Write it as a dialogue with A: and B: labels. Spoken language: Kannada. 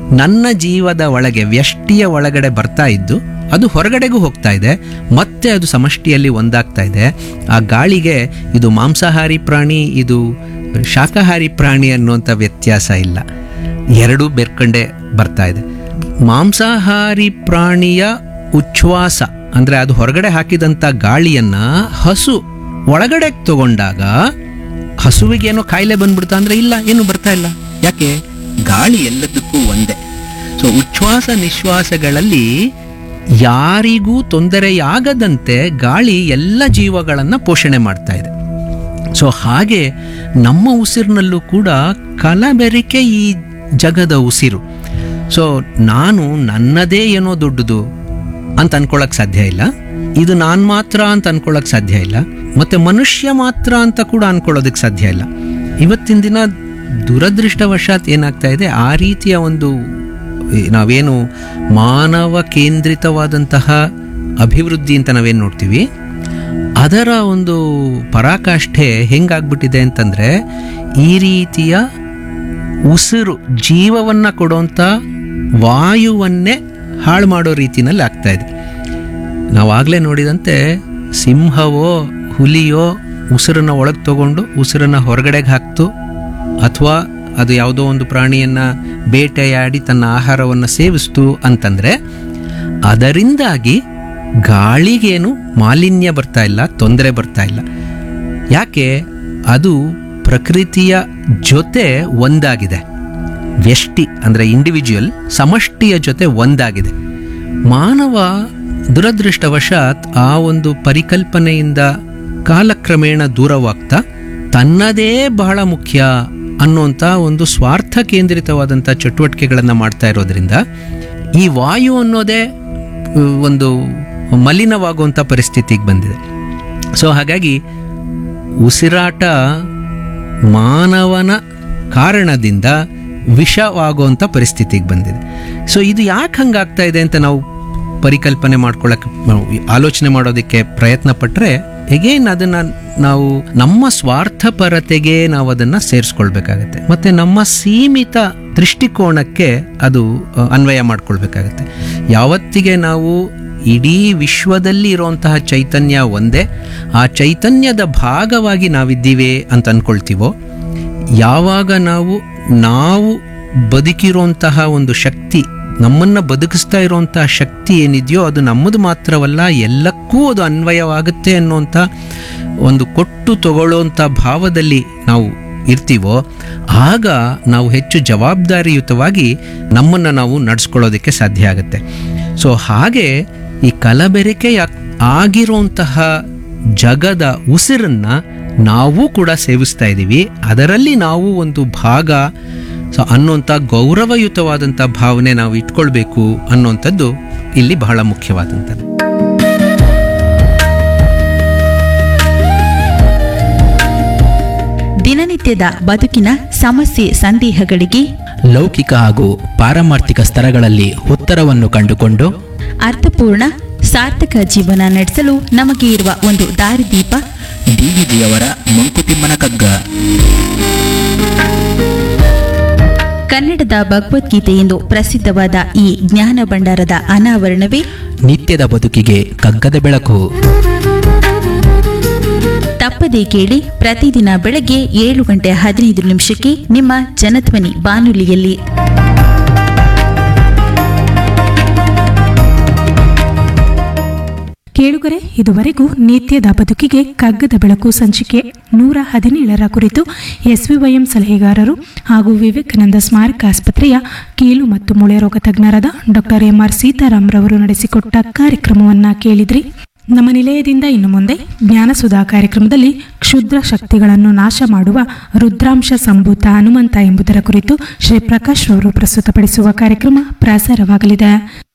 A: ನನ್ನ ಜೀವದ ಒಳಗೆ ವ್ಯಷ್ಟಿಯ ಒಳಗಡೆ ಬರ್ತಾ ಇದ್ದು ಅದು ಹೊರಗಡೆಗೂ ಹೋಗ್ತಾ ಇದೆ ಮತ್ತೆ ಅದು ಸಮಷ್ಟಿಯಲ್ಲಿ ಒಂದಾಗ್ತಾ ಇದೆ ಆ ಗಾಳಿಗೆ ಇದು ಮಾಂಸಾಹಾರಿ ಪ್ರಾಣಿ ಇದು ಶಾಕಾಹಾರಿ ಪ್ರಾಣಿ ಅನ್ನುವಂಥ ವ್ಯತ್ಯಾಸ ಇಲ್ಲ ಎರಡೂ ಬೆರ್ಕಂಡೆ ಬರ್ತಾ ಇದೆ ಮಾಂಸಾಹಾರಿ ಪ್ರಾಣಿಯ ಉಚ್ಛ್ವಾಸ ಅಂದರೆ ಅದು ಹೊರಗಡೆ ಹಾಕಿದಂಥ ಗಾಳಿಯನ್ನ ಹಸು ಒಳಗಡೆ ತಗೊಂಡಾಗ ಹಸುವಿಗೇನೋ ಕಾಯಿಲೆ ಬಂದ್ಬಿಡ್ತಾ ಅಂದ್ರೆ ಇಲ್ಲ ಏನು ಬರ್ತಾ ಇಲ್ಲ ಯಾಕೆ ಗಾಳಿ ಎಲ್ಲದಕ್ಕೂ ಒಂದೇ ಸೊ ಉಚ್ಛ್ವಾಸ ನಿಶ್ವಾಸಗಳಲ್ಲಿ ಯಾರಿಗೂ ತೊಂದರೆಯಾಗದಂತೆ ಗಾಳಿ ಎಲ್ಲ ಜೀವಗಳನ್ನು ಪೋಷಣೆ ಮಾಡ್ತಾ ಇದೆ ಸೊ ಹಾಗೆ ನಮ್ಮ ಉಸಿರಿನಲ್ಲೂ ಕೂಡ ಕಲಬೆರಿಕೆ ಈ ಜಗದ ಉಸಿರು ಸೊ ನಾನು ನನ್ನದೇ ಏನೋ ದೊಡ್ಡದು ಅಂತ ಅನ್ಕೊಳ್ಳೋಕೆ ಸಾಧ್ಯ ಇಲ್ಲ ಇದು ನಾನು ಮಾತ್ರ ಅಂತ ಅನ್ಕೊಳ್ಳೋಕೆ ಸಾಧ್ಯ ಇಲ್ಲ ಮತ್ತೆ ಮನುಷ್ಯ ಮಾತ್ರ ಅಂತ ಕೂಡ ಅನ್ಕೊಳ್ಳೋದಕ್ಕೆ ಸಾಧ್ಯ ಇಲ್ಲ ಇವತ್ತಿನ ದಿನ ದುರದೃಷ್ಟವಶಾತ್ ಏನಾಗ್ತಾ ಇದೆ ಆ ರೀತಿಯ ಒಂದು ಈ ನಾವೇನು ಮಾನವ ಕೇಂದ್ರಿತವಾದಂತಹ ಅಭಿವೃದ್ಧಿ ಅಂತ ನಾವೇನು ನೋಡ್ತೀವಿ ಅದರ ಒಂದು ಪರಾಕಾಷ್ಠೆ ಹೆಂಗಾಗ್ಬಿಟ್ಟಿದೆ ಅಂತಂದ್ರೆ ಈ ರೀತಿಯ ಉಸಿರು ಜೀವವನ್ನ ಕೊಡುವಂಥ ವಾಯುವನ್ನೇ ಹಾಳು ಮಾಡೋ ರೀತಿನಲ್ಲಿ ಆಗ್ತಾ ಇದೆ ನಾವಾಗಲೇ ನೋಡಿದಂತೆ ಸಿಂಹವೋ ಹುಲಿಯೋ ಉಸಿರನ್ನ ಒಳಗೆ ತಗೊಂಡು ಉಸಿರನ್ನ ಹೊರಗಡೆಗೆ ಹಾಕ್ತು ಅಥವಾ ಅದು ಯಾವುದೋ ಒಂದು ಪ್ರಾಣಿಯನ್ನ ಬೇಟೆಯಾಡಿ ತನ್ನ ಆಹಾರವನ್ನು ಸೇವಿಸ್ತು ಅಂತಂದ್ರೆ ಅದರಿಂದಾಗಿ ಗಾಳಿಗೇನು ಮಾಲಿನ್ಯ ಬರ್ತಾ ಇಲ್ಲ ತೊಂದರೆ ಬರ್ತಾ ಇಲ್ಲ ಯಾಕೆ ಅದು ಪ್ರಕೃತಿಯ ಜೊತೆ ಒಂದಾಗಿದೆ ವ್ಯಷ್ಟಿ ಅಂದರೆ ಇಂಡಿವಿಜುವಲ್ ಸಮಷ್ಟಿಯ ಜೊತೆ ಒಂದಾಗಿದೆ ಮಾನವ ದುರದೃಷ್ಟವಶಾತ್ ಆ ಒಂದು ಪರಿಕಲ್ಪನೆಯಿಂದ ಕಾಲಕ್ರಮೇಣ ದೂರವಾಗ್ತಾ ತನ್ನದೇ ಬಹಳ ಮುಖ್ಯ ಅನ್ನುವಂಥ ಒಂದು ಸ್ವಾರ್ಥ ಕೇಂದ್ರಿತವಾದಂಥ ಚಟುವಟಿಕೆಗಳನ್ನು ಮಾಡ್ತಾ ಇರೋದ್ರಿಂದ ಈ ವಾಯು ಅನ್ನೋದೇ ಅಹ್, ಒಂದು ಮಲಿನವಾಗುವಂಥ ಪರಿಸ್ಥಿತಿಗೆ ಬಂದಿದೆ ಸೊ ಹಾಗಾಗಿ ಉಸಿರಾಟ ಮಾನವನ ಕಾರಣದಿಂದ ವಿಷವಾಗುವಂಥ ಪರಿಸ್ಥಿತಿಗೆ ಬಂದಿದೆ ಸೊ ಇದು ಯಾಕೆ ಹಂಗಾಗ್ತಾ ಇದೆ ಅಂತ ನಾವು ಪರಿಕಲ್ಪನೆ ಮಾಡ್ಕೊಳ್ಳೋಕೆ ನಾವು ಆಲೋಚನೆ ಮಾಡೋದಕ್ಕೆ ಪ್ರಯತ್ನ ಪಟ್ಟರೆ ಎಗೇನ್ ಅದನ್ನು ನಾವು ನಮ್ಮ ಸ್ವಾರ್ಥಪರತೆಗೆ ನಾವು ಅದನ್ನು ಸೇರಿಸ್ಕೊಳ್ಬೇಕಾಗತ್ತೆ ಮತ್ತು ನಮ್ಮ ಸೀಮಿತ ದೃಷ್ಟಿಕೋನಕ್ಕೆ ಅದು ಅ, ಅನ್ವಯ ಮಾಡ್ಕೊಳ್ಬೇಕಾಗತ್ತೆ ಯಾವತ್ತಿಗೆ ನಾವು ಇಡೀ ವಿಶ್ವದಲ್ಲಿ ಇರುವಂತಹ ಚೈತನ್ಯ ಒಂದೇ ಆ ಚೈತನ್ಯದ ಭಾಗವಾಗಿ ನಾವಿದ್ದೀವಿ ಅಂತ ಅನ್ಕೊಳ್ತೀವೋ ಯಾವಾಗ ನಾವು ನಾವು ಬದುಕಿರುವಂತಹ ಒಂದು ಶಕ್ತಿ ನಮ್ಮನ್ನು ಬದುಕಿಸ್ತಾ ಇರುವಂತಹ ಶಕ್ತಿ ಏನಿದೆಯೋ ಅದು ನಮ್ಮದು ಮಾತ್ರವಲ್ಲ ಎಲ್ಲಕ್ಕೂ ಅದು ಅನ್ವಯವಾಗುತ್ತೆ ಅನ್ನುವಂಥ ಒಂದು ಕೊಟ್ಟು ತಗೊಳ್ಳೋಂಥ ಭಾವದಲ್ಲಿ ನಾವು ಇರ್ತೀವೋ ಆಗ ನಾವು ಹೆಚ್ಚು ಜವಾಬ್ದಾರಿಯುತವಾಗಿ ನಮ್ಮನ್ನು ನಾವು ನಡೆಸ್ಕೊಳ್ಳೋದಕ್ಕೆ ಸಾಧ್ಯ ಆಗುತ್ತೆ ಸೊ ಹಾಗೆ ಈ ಕಲಬೆರಕೆ ಆಗಿರುವಂತಹ ಜಗದ ಉಸಿರನ್ನ ನಾವು ಕೂಡ ಸೇವಿಸ್ತಾ ಇದ್ದೀವಿ ಅದರಲ್ಲಿ ನಾವು ಒಂದು ಭಾಗ ಸೊ ಅನ್ನುವಂಥ ಗೌರವಯುತವಾದಂಥ ಭಾವನೆ ನಾವು ಇಟ್ಕೊಳ್ಬೇಕು ಅನ್ನುವಂಥದ್ದು ಇಲ್ಲಿ ಬಹಳ ಮುಖ್ಯವಾದಂಥದ್ದು
B: ದಿನನಿತ್ಯದ ಬದುಕಿನ ಸಮಸ್ಯೆ ಸಂದೇಹಗಳಿಗೆ
C: ಲೌಕಿಕ ಹಾಗೂ ಪಾರಮಾರ್ಥಿಕ ಸ್ತರಗಳಲ್ಲಿ ಉತ್ತರವನ್ನು ಕಂಡುಕೊಂಡು
B: ಅರ್ಥಪೂರ್ಣ ಸಾರ್ಥಕ ಜೀವನ ನಡೆಸಲು ನಮಗೆ ಇರುವ ಒಂದು ದಾರಿದೀಪ
C: ಡಿವಿಜಿಯವರ ಮಂಕುತಿಮ್ಮನ ಕಗ್ಗ
B: ಕನ್ನಡದ ಭಗವದ್ಗೀತೆ ಎಂದು ಪ್ರಸಿದ್ಧವಾದ ಈ ಜ್ಞಾನ ಭಂಡಾರದ ಅನಾವರಣವೇ
C: ನಿತ್ಯದ ಬದುಕಿಗೆ ಕಗ್ಗದ ಬೆಳಕು
B: ತಪ್ಪದೇ ಕೇಳಿ ಪ್ರತಿದಿನ ಬೆಳಗ್ಗೆ ಏಳು ಗಂಟೆ ಹದಿನೈದು ನಿಮಿಷಕ್ಕೆ ನಿಮ್ಮ ಜನಧ್ವನಿ ಬಾನುಲಿಯಲ್ಲಿ
D: ಕೇಳುಗರೆ ಇದುವರೆಗೂ ನಿತ್ಯದ ಬದುಕಿಗೆ ಕಗ್ಗದ ಬೆಳಕು ಸಂಚಿಕೆ ನೂರ ಹದಿನೇಳರ ಕುರಿತು ಎಸ್ವಿವೈಎಂ ಸಲಹೆಗಾರರು ಹಾಗೂ ವಿವೇಕಾನಂದ ಸ್ಮಾರಕ ಆಸ್ಪತ್ರೆಯ ಕೀಲು ಮತ್ತು ಮೊಳೆ ರೋಗ ತಜ್ಞರಾದ ಡಾಕ್ಟರ್ ಎಂಆರ್ ಸೀತಾರಾಮ್ ರವರು ನಡೆಸಿಕೊಟ್ಟ ಕಾರ್ಯಕ್ರಮವನ್ನ ಕೇಳಿದ್ರಿ ನಮ್ಮ ನಿಲಯದಿಂದ ಇನ್ನು ಮುಂದೆ ಜ್ಞಾನಸುಧಾ ಕಾರ್ಯಕ್ರಮದಲ್ಲಿ ಕ್ಷುದ್ರ ಶಕ್ತಿಗಳನ್ನು ನಾಶ ಮಾಡುವ ರುದ್ರಾಂಶ ಸಂಭೂತ ಹನುಮಂತ ಎಂಬುದರ ಕುರಿತು ಶ್ರೀ ಪ್ರಕಾಶ್ ರವರು ಪ್ರಸ್ತುತಪಡಿಸುವ ಕಾರ್ಯಕ್ರಮ ಪ್ರಸಾರವಾಗಲಿದೆ